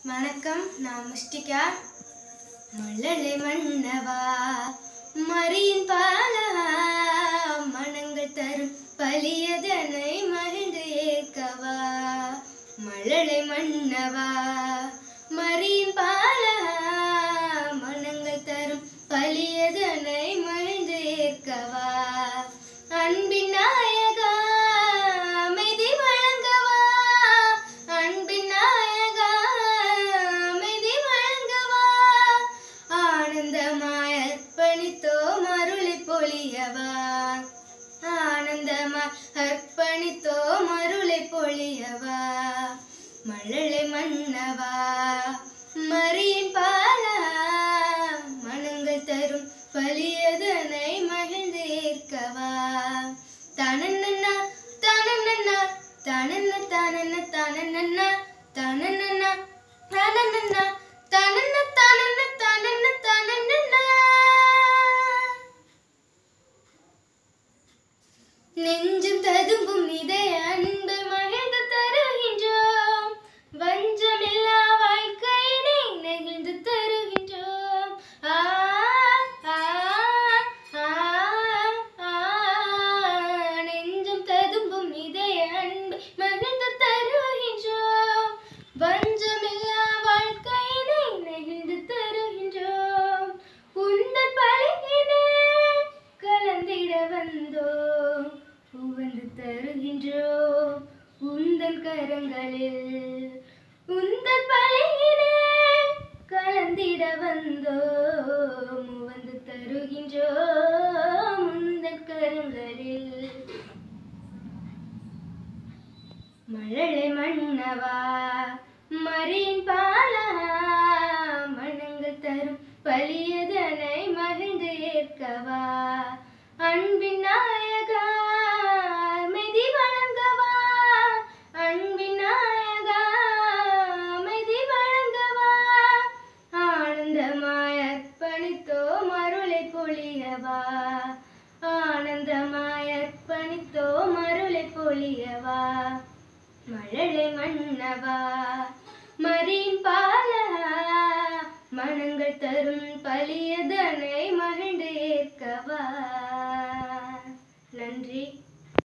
வணக்கம் நான் முஷ்டிகா மழலை மன்னவா மரியின் பாலா மனங்கள் தரும் பலியதனை மகிழ்ந்து ஏற்கவா மழலை மன்னவா மரியின் பாலா மனங்கள் தரும் பலியதனை மகிழ்ந்து ஏற்கவா அன்பின் நாயகா அமைதி வழங்கவா அன்பின் நாயகா அமைதி வழங்கவா ஆனந்தமாய் அர்ப்பணித்தோம் அருளை பொழியவா ஆனந்தமாய் அர்ப்பணித்தோம் அருளை பொழியவா மழலை மன்னவா மரியின் பாலா மனங்கள் தரும் பலியதனை மகிழ்ந்து ஏற்கவா தனநன்னா தனநன்னா தனன தனன தனநன்னா தனநன்னா தனநன்னா தனன தனன தனன தனநன்னா நெஞ்சும் ததும்பும் இதய அன்பு மகிழ்ந்து தருகின்றோம் வஞ்சமில்லா வாழ்க்கையினை நெகிழ்ந்து தருகின்றோம் ஆ, ஆ, ஆ, ஆ. நெஞ்சும் ததும்பும் இதய அன்பு மகிழ்ந்து தருகின்றோம் வஞ்சமில்லா வாழ்க்கையினை நெகிழ்ந்து தருகின்றோம் உந்தன் பழகினே கலந்திட வந்தோம் உவந்து தருகின்றோம் உந்தன் கரங்களில் உந்தன் பழகினே கலந்திட வந்தோம் உவந்து தருகின்றோம் உந்தன் கரங்களில் மழலை மன்னவா மரியின் பாலா மனங்கள் தரும் பலியதனை மகிழ்ந்து ஏற்கவா அன்பின் நாயகா அமைதி வழங்கவா அன்பின் நாயகா அமைதி வழங்கவா ஆனந்தமாய் அர்ப்பணித்தோம் அருளை பொழியவா ஆனந்தமாய் அர்ப்பணித்தோம் அருளை பொழியவா மழலை மன்னவா மரியின் பாலா மனங்கள் தரும் பலியதனை மகிழ்ந்து ஏற்கவா